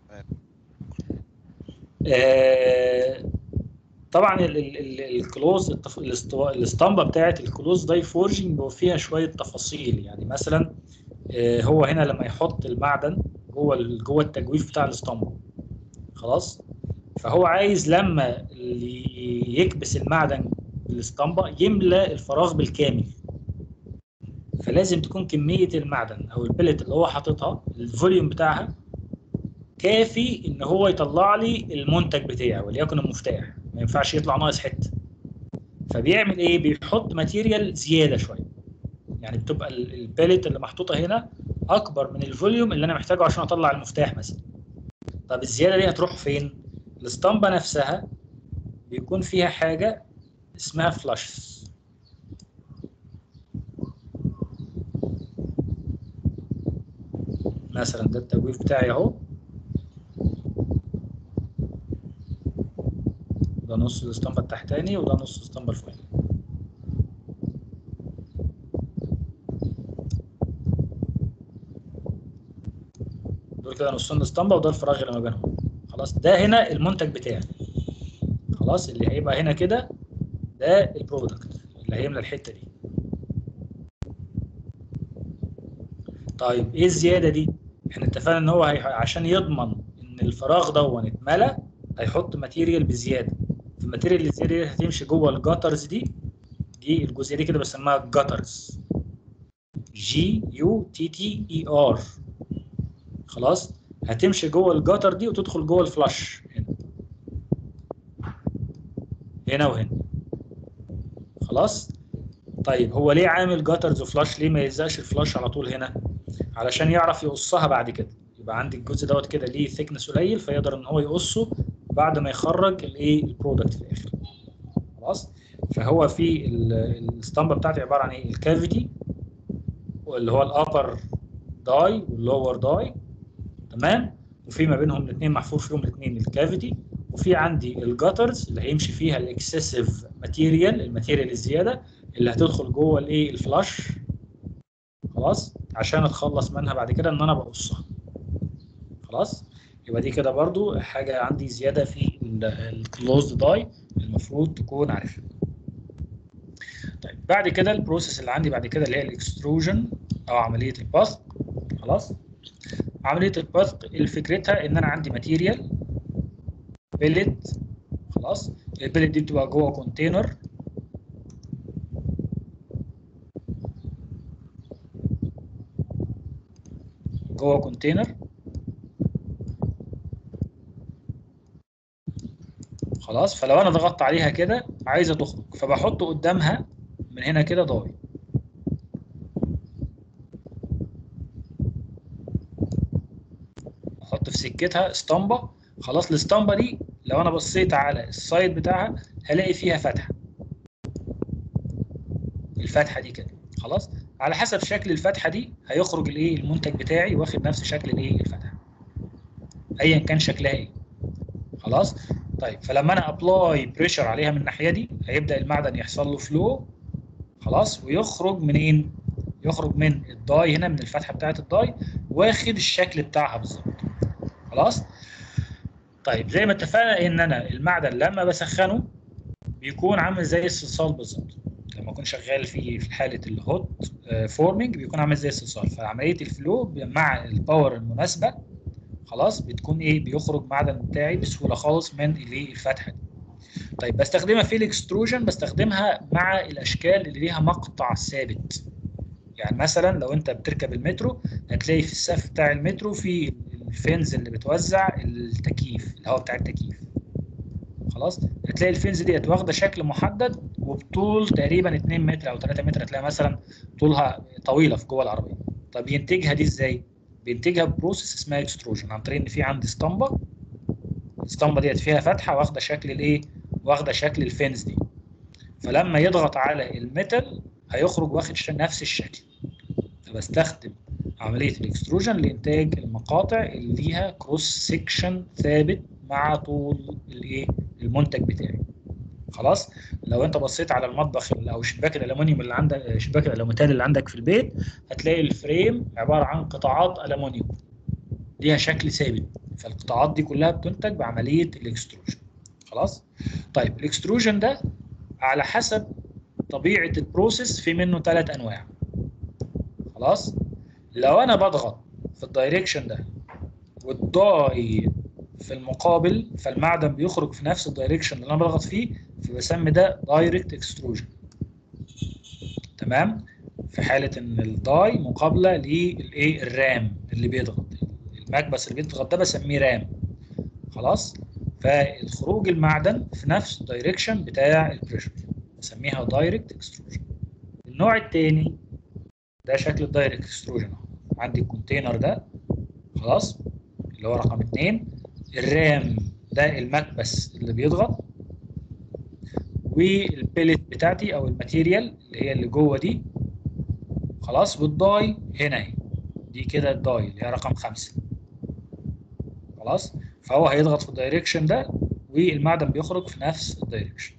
آه طبعا ال- ال- ال- الكلوز التف- الاستوا- الاسطمبه بتاعه الكلوز داي فورجنج بيبقى فيها شويه تفاصيل يعني مثلا آه هو هنا لما يحط المعدن جوه ال- جوه التجويف بتاع الاسطمبه خلاص فهو عايز لما ي- يكبس المعدن بالاسطمبه يملى الفراغ بالكامل فلازم تكون كميه المعدن او البلت اللي هو حاططها الفوليوم بتاعها كافي ان هو يطلع لي المنتج بتاعي وليكن المفتاح ما ينفعش يطلع ناقص حته فبيعمل ايه بيحط ماتيريال زياده شويه يعني بتبقى ال- الباليت اللي محطوطه هنا اكبر من الفوليوم اللي انا محتاجه عشان اطلع المفتاح مثلا طب الزياده دي هتروح فين الاسطمبه نفسها بيكون فيها حاجه اسمها فلاشز مثلا ده التجويف بتاعي اهو ده نص الاسطمبة التحتاني وده نص الاسطمبة الفوقاني دول كده نصين الاسطمبة وده الفراغ اللي ما بينهم خلاص ده هنا المنتج بتاعي خلاص اللي هيبقى هنا كده ده البرودكت اللي هيملى الحتة دي طيب ايه الزيادة دي؟ احنا اتفقنا ان هو هي... عشان يضمن ان الفراغ ده اتملى هيحط ماتيريال بزياده الماتيريال اللي زياده دي هتمشي جوه الجاترز دي دي الجزئيه دي كده بسميها جاترز جي يو تي تي اي ار خلاص هتمشي جوه الجاتر دي وتدخل جوه الفلاش هنا هنا وهنا خلاص طيب هو ليه عامل جاترز وفلاش ليه ما يلزقش الفلاش على طول هنا علشان يعرف يقصها بعد كده يبقى عندي الجزء دوت كده ليه ثيكنس قليل فيقدر ان هو يقصه بعد ما يخرج الايه البرودكت في الاخر خلاص فهو في الاسطمبه بتاعتي عباره عن ايه الكافيتي اللي هو الابر داي واللور داي تمام وفي ما بينهم الاثنين محفور فيهم الاثنين الكافيتي وفي عندي الجاترز اللي هيمشي فيها الاكسسيف ماتيريال الماتيريال الزياده اللي هتدخل جوه الايه الفلاش خلاص عشان اتخلص منها بعد كده ان انا بقصها خلاص يبقى دي كده برضو حاجه عندي زياده في الكلوزد داي المفروض تكون عارفها طيب بعد كده البروسيس اللي عندي بعد كده اللي هي الاكستروجن او عمليه البث خلاص عمليه البث فكرتها ان انا عندي ماتيريال بيلت خلاص البيلت دي بتبقى جوه كونتينر جوه كونتينر خلاص فلو انا ضغطت عليها كده عايزه تخرج فبحط قدامها من هنا كده ضاي احط في سكتها اسطمبه خلاص الاسطمبه دي لو انا بصيت على السايد بتاعها هلاقي فيها فتحه الفتحه دي كده خلاص على حسب شكل الفتحه دي هيخرج الايه المنتج بتاعي واخد نفس شكل الايه الفتحه ايا كان شكلها ايه خلاص طيب فلما انا ابلاي بريشر عليها من الناحيه دي هيبدا المعدن يحصل له فلو خلاص ويخرج منين يخرج من الداي هنا من الفتحه بتاعه الداي واخد الشكل بتاعها بالظبط خلاص طيب زي ما اتفقنا ان انا المعدن لما بسخنه بيكون عامل زي الصلصال بالظبط لما اكون شغال في في حاله الهوت فورمنج بيكون عامل زي الصلصال فعمليه الفلو مع الباور المناسبه خلاص بتكون ايه بيخرج معدن بتاعي بسهوله خالص من الايه الفتحه دي طيب بستخدمها في الاكستروجن بستخدمها مع الاشكال اللي ليها مقطع ثابت يعني مثلا لو انت بتركب المترو هتلاقي في السقف بتاع المترو في الفينز اللي بتوزع التكييف الهواء بتاع التكييف خلاص هتلاقي الفينز ديت واخده شكل محدد وبطول تقريبا 2 متر او 3 متر هتلاقي مثلا طولها طويله في جوه العربيه طب ينتجها دي ازاي بينتجها بروسيس اسمها اكستروجن عن طريق ان في عندي اسطمبه الاسطمبه ديت فيها فتحه واخده شكل الايه واخده شكل الفينز دي فلما يضغط على الميتال هيخرج واخد نفس الشكل فبستخدم عمليه الاكستروجن لانتاج المقاطع اللي ليها كروس سيكشن ثابت مع طول الايه المنتج بتاعي خلاص لو انت بصيت على المطبخ او شباك الالومنيوم اللي عندك شباك الالوميتال اللي عندك في البيت هتلاقي الفريم عباره عن قطاعات الومنيوم ليها شكل ثابت فالقطاعات دي كلها بتنتج بعمليه الاكستروجن خلاص طيب الاكستروجن ده على حسب طبيعه البروسيس في منه ثلاث انواع خلاص لو انا بضغط في الدايركشن ده والضاي في المقابل فالمعدن بيخرج في نفس الدايركشن اللي انا بضغط فيه فبسمي ده دايركت اكستروجن تمام في حاله ان الداي مقابله للايه الرام اللي بيضغط المكبس اللي بيضغط ده بسميه رام خلاص فالخروج المعدن في نفس الدايركشن بتاع البريشر بسميها دايركت اكستروجن النوع الثاني ده شكل الدايركت اكستروجن عندي الكونتينر ده خلاص اللي هو رقم اثنين الرام ده المكبس اللي بيضغط والبيلت بتاعتي او الماتيريال اللي هي اللي جوه دي خلاص والداي هنا اهي دي كده الداي اللي هي رقم خمسة خلاص فهو هيضغط في الدايركشن ده والمعدن بيخرج في نفس الدايركشن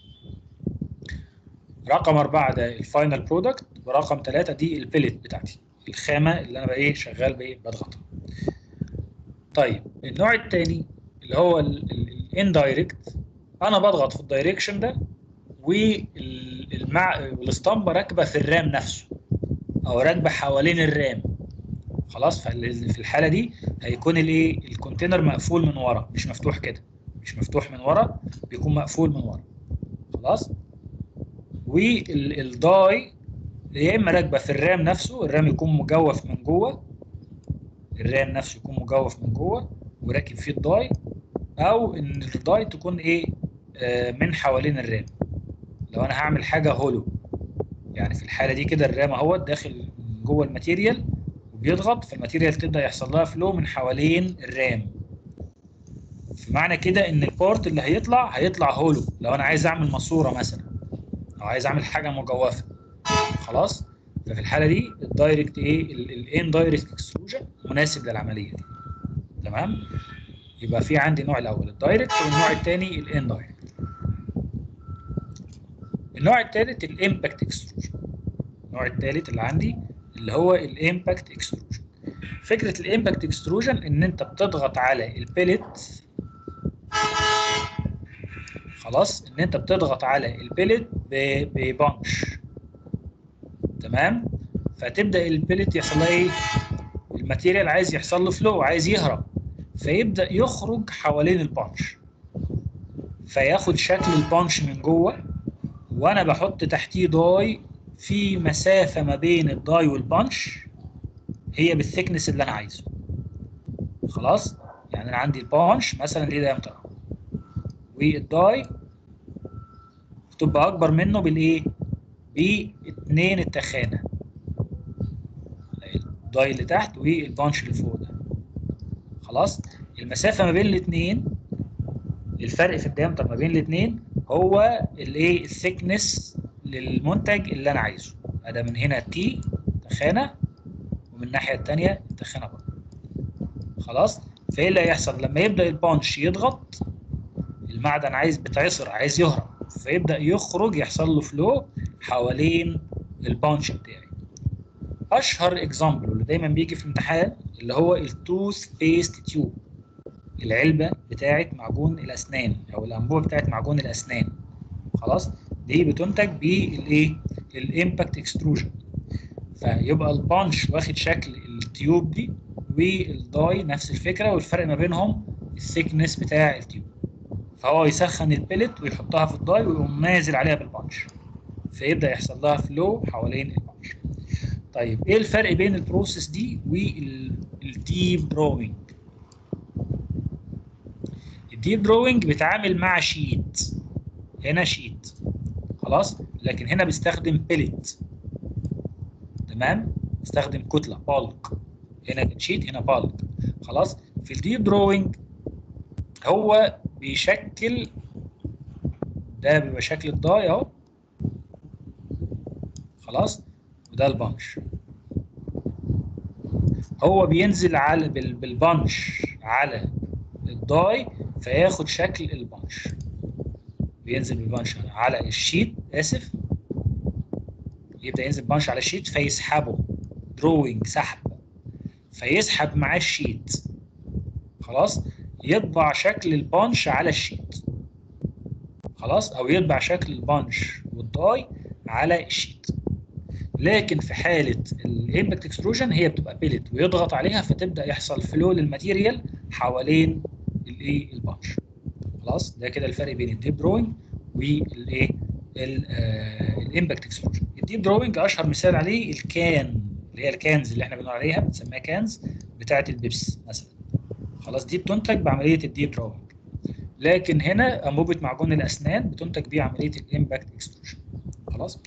رقم أربعة ده الفاينل برودكت ورقم ثلاثة دي البيلت بتاعتي الخامة اللي أنا بقى إيه شغال بإيه بضغطها طيب النوع الثاني اللي هو الاندايركت انا بضغط في الدايركشن ده والمع والاسطمبه راكبه في الرام نفسه او راكبه حوالين الرام خلاص في الحاله دي هيكون الايه الكونتينر مقفول من ورا مش مفتوح كده مش مفتوح من ورا بيكون مقفول من ورا خلاص والداي يا اما راكبه في الرام نفسه الرام يكون مجوف من جوه الرام نفسه يكون مجوف من جوه وراكب فيه الداي او ان الداي تكون ايه آه من حوالين الرام لو انا هعمل حاجه هولو يعني في الحاله دي كده الرام اهو داخل جوه الماتيريال وبيضغط فالماتيريال تبدا يحصل لها فلو من حوالين الرام فمعنى كده ان البورت اللي هيطلع هيطلع هولو لو انا عايز اعمل ماسوره مثلا او عايز اعمل حاجه مجوفه خلاص ففي الحاله دي الدايركت ايه الان دايركت اكستروجن مناسب للعمليه دي تمام يبقى في عندي النوع الاول الدايركت والنوع الثاني الان دايركت النوع الثالث الامباكت اكستروجن النوع الثالث اللي عندي اللي هو الامباكت اكستروجن فكره الامباكت اكستروجن ان انت بتضغط على البيلت خلاص ان انت بتضغط على البيلت ببنش تمام فتبدا البيلت يحصل لها ايه الماتيريال عايز يحصل له فلو عايز يهرب فيبدا يخرج حوالين البانش فياخد شكل البانش من جوه وانا بحط تحتيه داي في مسافه ما بين الداي والبانش هي بالثيكنس اللي انا عايزه خلاص يعني انا عندي البانش مثلا ليه دايمتر والداي تبقى اكبر منه بالايه باتنين التخانه الداي اللي تحت والبانش اللي فوق ده خلاص المسافه ما بين الاثنين الفرق في الديامتر ما بين الاثنين هو الايه الثيكنس للمنتج اللي انا عايزه ده من هنا تي تخانه ومن الناحيه الثانيه التخانه برضه خلاص فايه اللي هيحصل لما يبدا البانش يضغط المعدن عايز بتعصر عايز يهرب فيبدا يخرج يحصل له فلو حوالين البانش بتاعي اشهر اكزامبل اللي دايما بيجي في الامتحان اللي هو التوث بيست تيوب العلبه بتاعه معجون الاسنان او الانبوبه بتاعه معجون الاسنان خلاص دي بتنتج بالايه الامباكت اكستروجن فيبقى البانش واخد شكل التيوب دي والداي نفس الفكره والفرق ما بينهم الثيكنس بتاع التيوب فهو يسخن البلت ويحطها في الداي ويقوم نازل عليها بالبانش فيبدا يحصل لها فلو حوالين البانش طيب ايه الفرق بين البروسيس دي والديب دروينج الديب دروينج بيتعامل مع شيت هنا شيت خلاص لكن هنا بيستخدم بلت تمام بيستخدم كتله بالك هنا شيت هنا بالك خلاص في الديب دروينج هو بيشكل ده بيبقى شكل الضاي اهو خلاص وده البنش هو بينزل على بالبنش على الضاي فياخد شكل البنش بينزل بالبنش على الشيت اسف يبدا ينزل بنش على الشيت فيسحبه دروينج سحب فيسحب معاه الشيت خلاص يطبع شكل البانش على الشيت خلاص او يطبع شكل البانش والداي على الشيت لكن في حاله الامباكت اكستروجن هي بتبقى بيلت ويضغط عليها فتبدا يحصل فلو للماتيريال حوالين الايه البانش خلاص ده كده الفرق بين الديب دروينج والايه الامباكت اكستروجن الديب دروينج اشهر مثال عليه الكان اللي هي الكانز اللي احنا بنقول عليها بنسميها كانز بتاعه البيبس مثلا خلاص دي بتنتج بعمليه الديب دروينج لكن هنا انبوبه معجون الاسنان بتنتج بيه عمليه الامباكت اكستروجن خلاص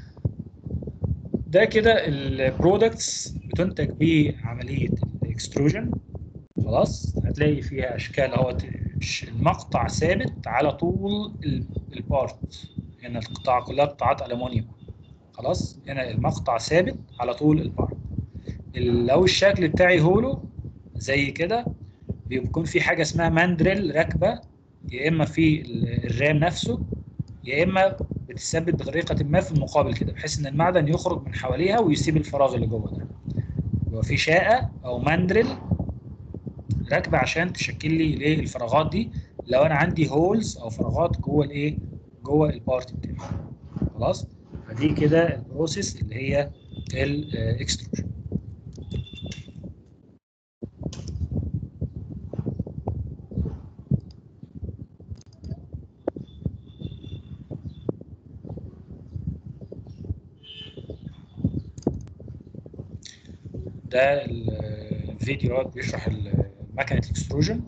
ده كده البرودكتس بتنتج بعمليه الاكستروجن خلاص هتلاقي فيها اشكال اهو المقطع ثابت على طول البارت هنا القطاع كلها قطاعات الومنيوم خلاص هنا المقطع ثابت على طول البارت لو الشكل بتاعي هولو زي كده بيكون في حاجه اسمها ماندريل راكبه يا اما في الرام نفسه يا اما بتثبت بطريقه ما في المقابل كده بحيث ان المعدن يخرج من حواليها ويسيب الفراغ اللي جوه ده يبقى في شاقه او ماندريل راكبه عشان تشكل لي الايه الفراغات دي لو انا عندي هولز او فراغات جوه الايه جوه البارت بتاعي خلاص فدي كده البروسيس اللي هي الاكستروجن ده الفيديو بيشرح مكنه الاكستروجن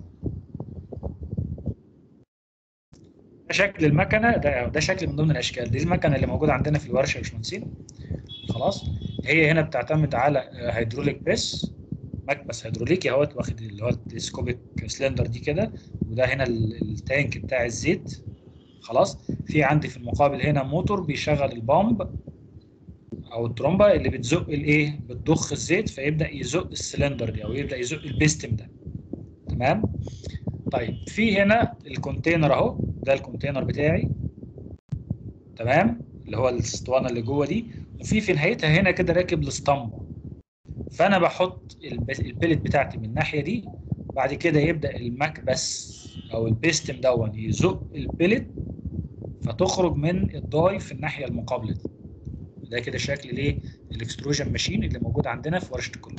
ده شكل المكنه ده ده شكل من ضمن الاشكال دي المكنه اللي موجوده عندنا في الورشه يا باشمهندسين خلاص هي هنا بتعتمد على هيدروليك بريس مكبس هيدروليكي اهوت واخد اللي هو التلسكوبيك سلندر دي كده وده هنا التانك بتاع الزيت خلاص في عندي في المقابل هنا موتور بيشغل البامب او الترومبه اللي بتزق الايه بتضخ الزيت فيبدا يزق السلندر دي او يبدا يزق البيستم ده تمام طيب في هنا الكونتينر اهو ده الكونتينر بتاعي تمام اللي هو الاسطوانه اللي جوه دي وفي في نهايتها هنا كده راكب الاسطمبه فانا بحط البلت بتاعتي من الناحيه دي بعد كده يبدا المكبس او البيستم دون يزق البلت فتخرج من الضاي في الناحيه المقابله دي ده كده شكل الايه الاكستروجن ماشين اللي موجود عندنا في ورشه الكليه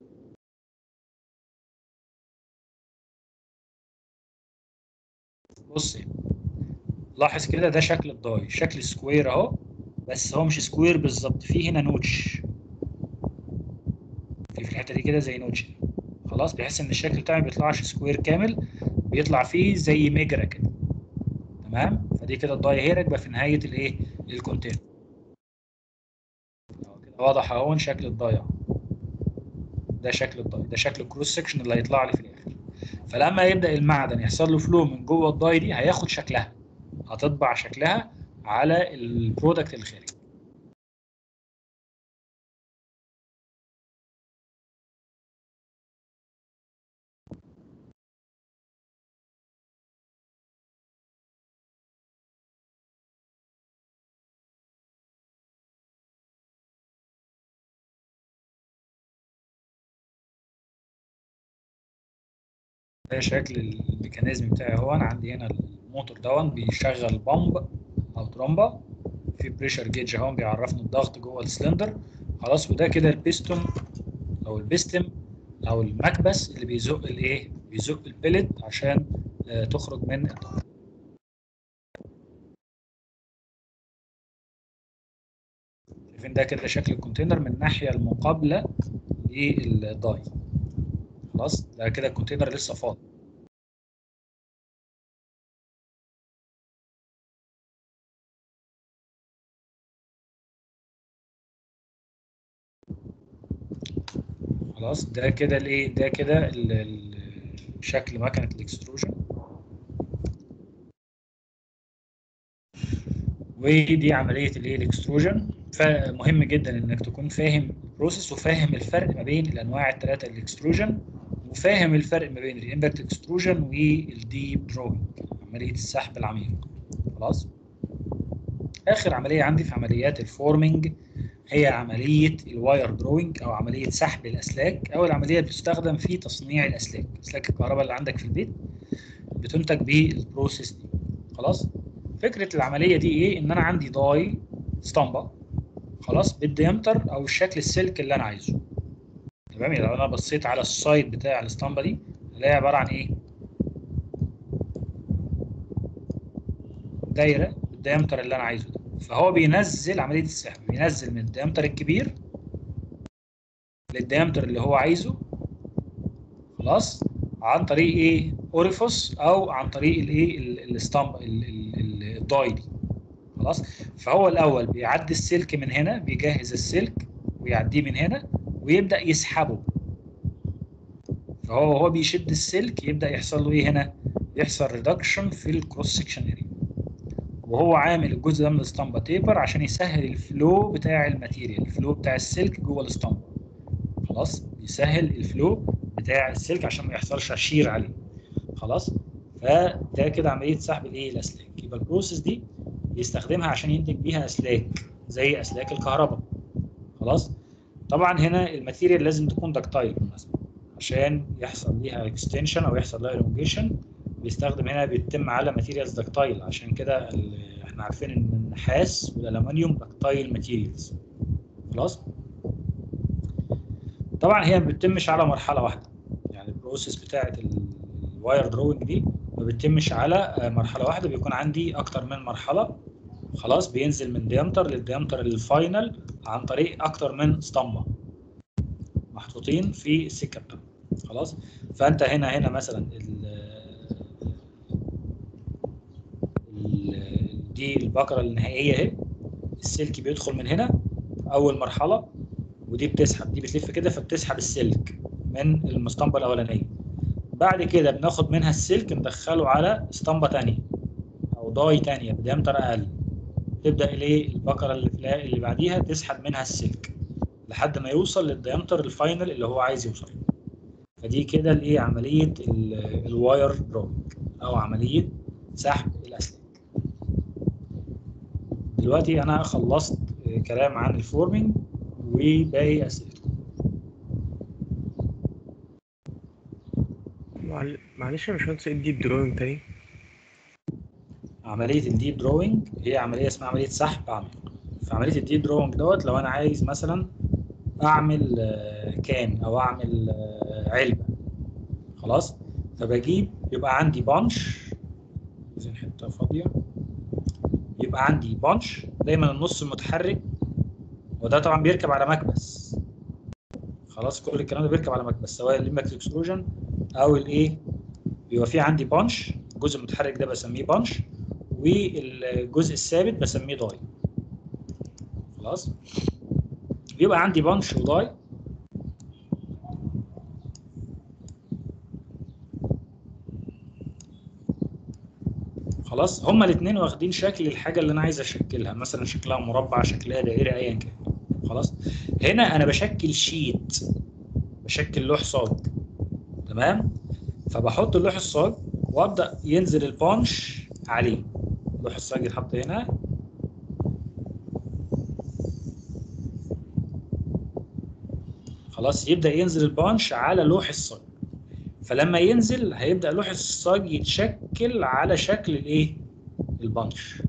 بص لاحظ كده ده شكل الضاي شكل سكوير اهو بس هو مش سكوير بالظبط في هنا نوتش في في الحته دي كده زي نوتش خلاص بحيث ان الشكل بتاعي ما بيطلعش سكوير كامل بيطلع فيه زي مجرى كده تمام فدي كده الضاي هي راكبه في نهايه الايه الكونتينر أهو كده واضح اهو شكل الضاي اهو ده شكل الضاي ده شكل الكروس سكشن اللي هيطلع لي في الاخر فلما يبدا المعدن يحصل له فلو من جوه الضاي دي هياخد شكلها هتطبع شكلها على البرودكت اللي خارج ده شكل الميكانيزم بتاعي هو انا عندي هنا الموتور دون بيشغل بامب او ترومبه في بريشر جيج اهو بيعرفني الضغط جوه السلندر خلاص وده كده البيستون او البيستم او المكبس اللي بيزق الايه بيزق البلت عشان آه تخرج من الضغط شايفين ده كده شكل الكونتينر من الناحيه المقابله للداي خلاص ده كده الكونتينر لسه فاضي خلاص ده كده الايه ده كده ال- ال- شكل مكنه الاكستروجن ودي عمليه الايه الاكستروجن فمهم جدا انك تكون فاهم البروسيس وفاهم الفرق ما بين الانواع الثلاثه الاكستروجن وفاهم الفرق ما بين الامباكت اكستروجن والديب دروينج عمليه السحب العميق خلاص اخر عمليه عندي في عمليات الفورمينج هي عمليه الواير دروينج او عمليه سحب الاسلاك او العمليه اللي بتستخدم في تصنيع الاسلاك اسلاك الكهرباء اللي عندك في البيت بتنتج بالبروسيس دي خلاص فكره العمليه دي ايه ان انا عندي داي اسطمبه خلاص بالديامتر او الشكل السلك اللي انا عايزه تمام يعني لو انا بصيت على السايد بتاع الاسطمبه دي هلاقي عباره عن ايه دايره بالديامتر اللي انا عايزه ده فهو بينزل عمليه السحب بينزل من الديامتر الكبير للديامتر اللي هو عايزه خلاص عن طريق ايه اوريفوس او عن طريق الايه الاسطمبه الداي دي خلاص فهو الاول بيعدي السلك من هنا بيجهز السلك ويعديه من هنا ويبدا يسحبه فهو هو بيشد السلك يبدا يحصل له ايه هنا يحصل ريدكشن في الكروس سكشن اريا وهو عامل الجزء ده من الاسطمبه تيبر عشان يسهل الفلو بتاع الماتيريال الفلو بتاع السلك جوه الاسطمبه خلاص يسهل الفلو بتاع السلك عشان ما يحصلش شير عليه خلاص فده كده عمليه سحب الايه الاسلاك يبقى البروسيس دي بيستخدمها عشان ينتج بيها اسلاك زي اسلاك الكهرباء خلاص طبعا هنا الماتيريال لازم تكون دكتايل بالمناسبه عشان يحصل ليها اكستنشن او يحصل لها الونجيشن بيستخدم هنا بيتم على ماتيريالز دكتايل عشان كده احنا عارفين ان النحاس والالومنيوم دكتايل ماتيريالز خلاص طبعا هي ما بتتمش على مرحله واحده يعني البروسيس بتاعه الواير دروينج دي ما بتتمش على مرحله واحده بيكون عندي اكتر من مرحله خلاص بينزل من ديامتر للديامتر الفاينل عن طريق اكتر من اسطمبه محطوطين في السكه بتاعته خلاص فانت هنا هنا مثلا ال ال دي البكره النهائيه اهي السلك بيدخل من هنا اول مرحله ودي بتسحب دي بتلف كده فبتسحب السلك من الاسطمبه الاولانيه بعد كده بناخد منها السلك ندخله على اسطمبه ثانيه او داي ثانيه بديامتر اقل تبدا الايه البكره اللي اللي بعديها تسحب منها السلك لحد ما يوصل للديامتر الفاينل اللي هو عايز يوصل فدي كده الايه عمليه الواير دروينج او عمليه سحب الاسلاك دلوقتي انا خلصت كلام عن الفورمينج وباقي اسئلتكم معلش يا باشمهندس ايه الديب دروينج تاني؟ عمليه الديب دروينج هي عمليه اسمها عمليه سحب عميق في عمليه الديب دروينج دوت لو انا عايز مثلا اعمل كان او اعمل علبه خلاص فبجيب يبقى عندي بانش عايزين حته فاضيه يبقى عندي بانش دايما النص المتحرك وده طبعا بيركب على مكبس خلاص كل الكلام ده بيركب على مكبس سواء الامباكت اكستروجن او الايه بيبقى في عندي بانش الجزء المتحرك ده بسميه بانش والجزء الثابت بسميه داي خلاص بيبقى عندي بانش وداي خلاص هما الاثنين واخدين شكل الحاجه اللي انا عايز اشكلها مثلا شكلها مربع شكلها دائري ايا كان خلاص هنا انا بشكل شيت بشكل لوح صاج تمام فبحط اللوح الصاج وابدا ينزل البانش عليه لوح الصاج يتحط هنا خلاص يبدا ينزل البانش على لوح الصاج فلما ينزل هيبدا لوح الصاج يتشكل على شكل الايه البانش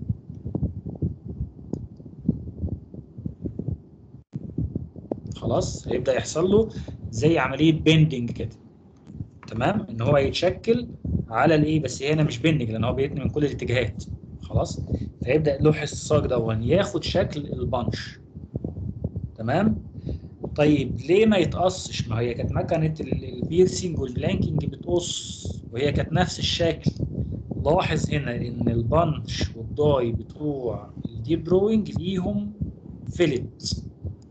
خلاص هيبدا يحصل له زي عمليه بيندنج كده تمام ان هو يتشكل على الايه بس هنا مش بيندنج لان هو بيتني من كل الاتجاهات خلاص فيبدا لوح الصاج دون ياخد شكل البانش تمام طيب ليه ما يتقصش ما هي كانت مكنه البيرسينج والبلانكينج بتقص وهي كانت نفس الشكل لاحظ هنا ان البانش والضاي بتوع الديب دروينج ليهم فيلت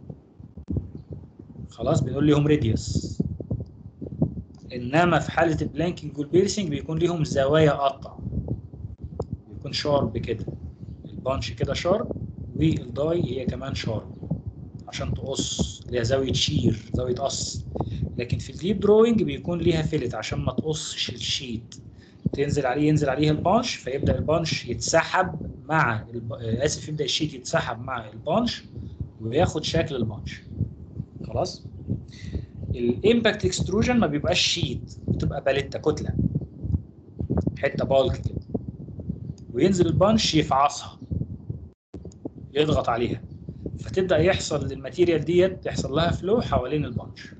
خلاص بنقول ليهم راديوس انما في حاله البلانكينج والبيرسينج بيكون ليهم زوايا قطع بيكون شارب كده البانش كده شارب والضاي هي كمان شارب عشان تقص ليها زاويه شير زاويه قص لكن في الديب دروينج بيكون ليها فيلت عشان ما تقصش الشيت تنزل عليه ينزل عليه البانش فيبدا البانش يتسحب مع الب... اسف يبدا الشيت يتسحب مع البانش وياخد شكل البانش خلاص الامباكت اكستروجن ما بيبقاش شيت بتبقى باليتا كتله حته بالك كده وينزل البانش يفعصها يضغط عليها فتبدا يحصل للماتيريال ديت يحصل لها فلو حوالين البانش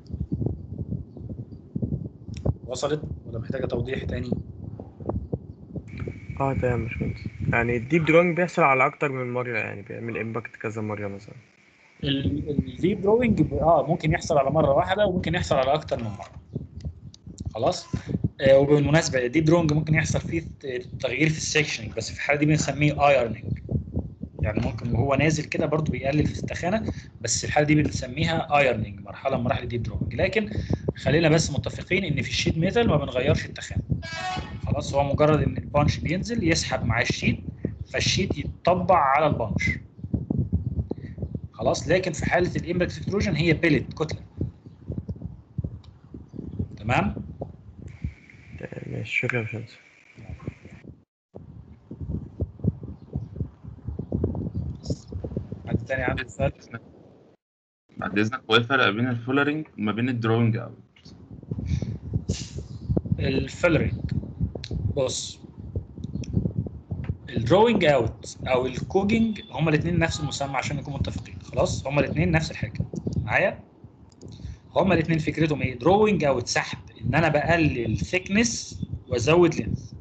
وصلت ولا محتاجه توضيح تاني اه تمام يا باشمهندس يعني الديب دروينج بيحصل على اكتر من مره يعني بيعمل امباكت كذا مره مثلا الديب دروينج اه ممكن يحصل على مره واحده وممكن يحصل على اكتر من مره خلاص آه وبالمناسبه الديب دروينج ممكن يحصل فيه تغيير في السكشننج بس في الحاله دي بنسميه ايرنينج يعني ممكن وهو نازل كده برضو بيقلل في التخانه بس الحاله دي بنسميها ايرنينج مرحله من مراحل الديب دروينج لكن خلينا بس متفقين ان في الشيت ميتال ما بنغيرش التخانه خلاص هو مجرد ان البانش بينزل يسحب معاه الشيت فالشيت يتطبع على البانش خلاص لكن في حاله الامباكت اكستروجن هي بيلت كتله تمام تمام، ماشي شكرا يا باشمهندس حد تاني عنده سؤال بعد اذنك هو ايه الفرق بين الفولرنج وما بين الدروينج اوت الفيلرنج بص الدروينج اوت او الكوجنج هما الاثنين نفس المسمى عشان نكون متفقين خلاص هما الاثنين نفس الحاجه معايا هما الاثنين فكرتهم ايه دروينج اوت سحب ان انا بقلل ثيكنس وازود لينث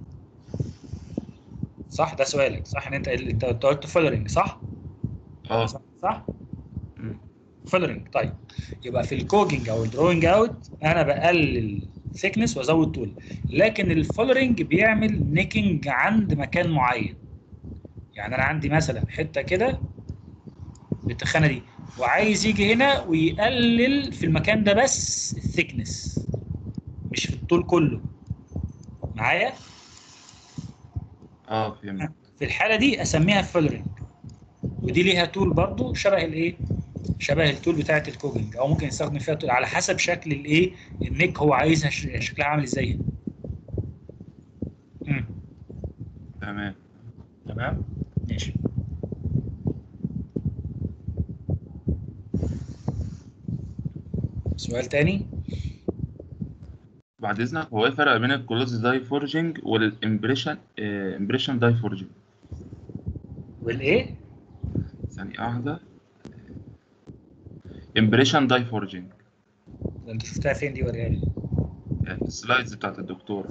صح ده سؤالك صح ان انت انت أنت قلت فيلرنج صح اه صح صح مم. فيلرنج طيب يبقى في الكوجنج او الدروينج اوت انا بقلل ثيكنس وازود طول لكن الفولرنج بيعمل نيكنج عند مكان معين يعني انا عندي مثلا حته كده بالتخانه دي وعايز يجي هنا ويقلل في المكان ده بس الثيكنس مش في الطول كله معايا اه فهمت في الحاله دي اسميها فولرنج ودي ليها تول برضو شبه الايه شبه التول بتاعه الكوجنج او ممكن يستخدم فيها تول على حسب شكل الايه النيك هو عايزها ش- شكلها عامل ازاي هنا مم. تمام تمام ماشي سؤال تاني بعد اذنك هو ايه الفرق بين الكلوز داي فورجنج والامبريشن امبريشن داي فورجنج والايه ثانية واحدة امبريشن داي فورجنج ده انت شفتها فين دي وريها لي السلايدز بتاعت الدكتورة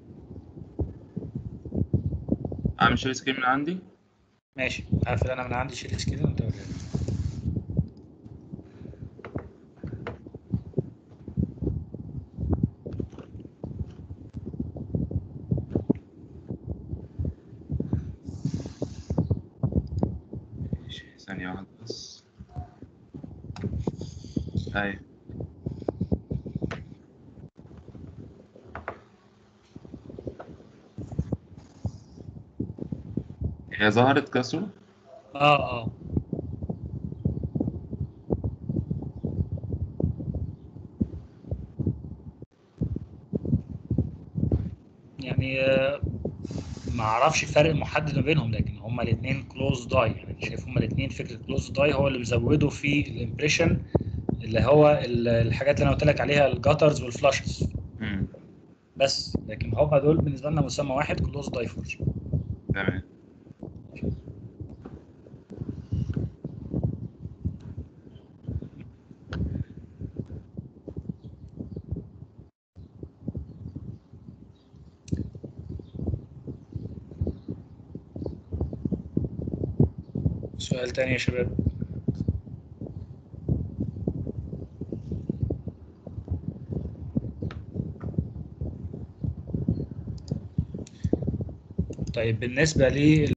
اعمل شير سكرين من عندي ماشي هقفل انا من عندي شيل سكرين وانت وريها لي ثانية واحدة بس أيوة هي ظهرت كسرة اه اه يعني آه، ما اعرفش فرق محدد ما بينهم لكن هما الاثنين كلوز داي يعني أنا شايف هما الاثنين فكره كلوز داي هو اللي بيزودوا في الامبريشن اللي هو ال- الحاجات اللي انا قلت لك عليها الجاترز والفلاشز مم. بس لكن هما دول بالنسبه لنا مسمى واحد كلوز داي فورج تمام سؤال تاني يا شباب طيب بالنسبة لي